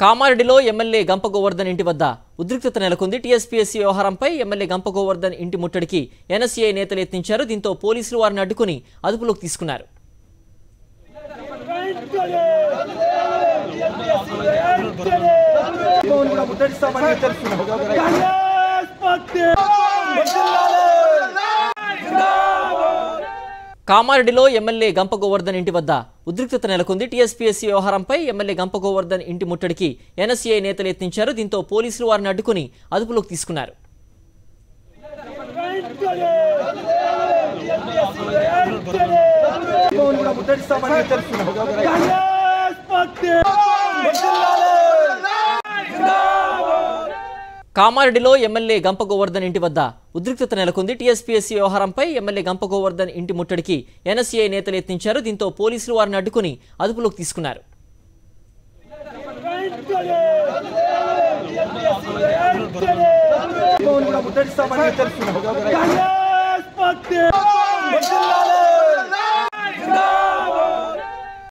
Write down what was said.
కామారెడ్డిలో ఎమ్మెల్యే గంప గోవర్ధన్ ఇంటి వద్ద ఉద్రిక్తత నెలకొంది టీఎస్పీఎస్సీ వ్యవహారంపై ఎమ్మెల్యే గంప గోవర్ధన్ ఇంటి ముట్టడికి ఎన్ఎస్సీఐ నేతలు యత్నించారు దీంతో పోలీసులు వారిని అడ్డుకుని అదుపులోకి తీసుకున్నారు కూడా ముట్టడిస్తామని తెలుస్తున్నాం కామారెడ్డిలో ఎమ్మెల్యే గంప గోవర్ధన్ ఇంటి వద్ద ఉద్రిక్తత నెలకొంది టీఎస్పీఎస్సీ వ్యవహారంపై ఎమ్మెల్యే గంప గోవర్ధన్ ఇంటి ముట్టడికి ఎన్ఎస్సీఐ నేతలు యత్నించారు దీంతో పోలీసులు వారిని అడ్డుకుని అదుపులోకి తీసుకున్నారు కూడా ముట్టడిస్తామని తెలుస్తున్నాం కామారెడ్డిలో ఎమ్మెల్యే గంప గోవర్ధన్ ఇంటి వద్ద ఉద్రిక్తత నెలకొంది టీఎస్పీఎస్సీ వ్యవహారంపై ఎమ్మెల్యే గంప గోవర్ధన్ ఇంటి ముట్టడికి ఎన్ఎస్సీఐ నేతలు యత్నించారు దీంతో పోలీసులు వారిని అడ్డుకుని అదుపులోకి తీసుకున్నారు కూడా ముట్టడిస్తామని తెలుస్తున్నాం